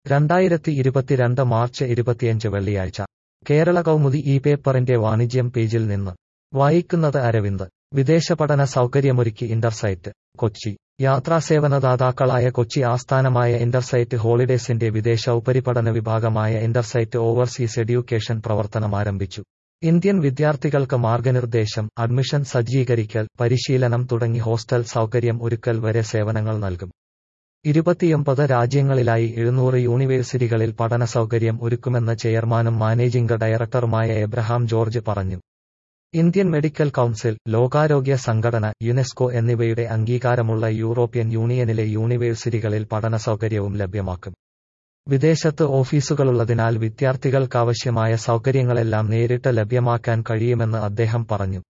രണ്ടായിരത്തി ഇരുപത്തിരണ്ട് മാർച്ച് ഇരുപത്തിയഞ്ച് വെള്ളിയാഴ്ച കേരള കൗമുദി ഈ പേപ്പറിന്റെ വാണിജ്യം പേജിൽ നിന്ന് വായിക്കുന്നത് അരവിന്ദ് വിദേശ പഠന സൗകര്യമൊരുക്കി ഇന്റർസൈറ്റ് കൊച്ചി യാത്രാസേവനദാതാക്കളായ കൊച്ചി ആസ്ഥാനമായ ഇന്റർസൈറ്റ് ഹോളിഡേസിന്റെ വിദേശ ഉപരിപഠന വിഭാഗമായ ഇന്റർസൈറ്റ് ഓവർസീസ് എഡ്യൂക്കേഷൻ പ്രവർത്തനമാരംഭിച്ചു ഇന്ത്യൻ വിദ്യാർത്ഥികൾക്ക് മാർഗനിർദ്ദേശം അഡ്മിഷൻ സജ്ജീകരിക്കൽ പരിശീലനം തുടങ്ങി ഹോസ്റ്റൽ സൗകര്യം ഒരുക്കൽ വരെ സേവനങ്ങൾ നൽകും ഇരുപത്തിയൊമ്പത് രാജ്യങ്ങളിലായി എഴുന്നൂറ് യൂണിവേഴ്സിറ്റികളിൽ പഠന സൗകര്യം ഒരുക്കുമെന്ന് ചെയർമാനും മാനേജിംഗ് ഡയറക്ടറുമായ എബ്രഹാം ജോർജ് പറഞ്ഞു ഇന്ത്യൻ മെഡിക്കൽ കൗൺസിൽ ലോകാരോഗ്യ സംഘടന യുനെസ്കോ എന്നിവയുടെ അംഗീകാരമുള്ള യൂറോപ്യൻ യൂണിയനിലെ യൂണിവേഴ്സിറ്റികളിൽ പഠന സൗകര്യവും ലഭ്യമാക്കും വിദേശത്ത് ഓഫീസുകളുള്ളതിനാൽ വിദ്യാർത്ഥികൾക്കാവശ്യമായ സൗകര്യങ്ങളെല്ലാം നേരിട്ട് ലഭ്യമാക്കാൻ കഴിയുമെന്ന് അദ്ദേഹം പറഞ്ഞു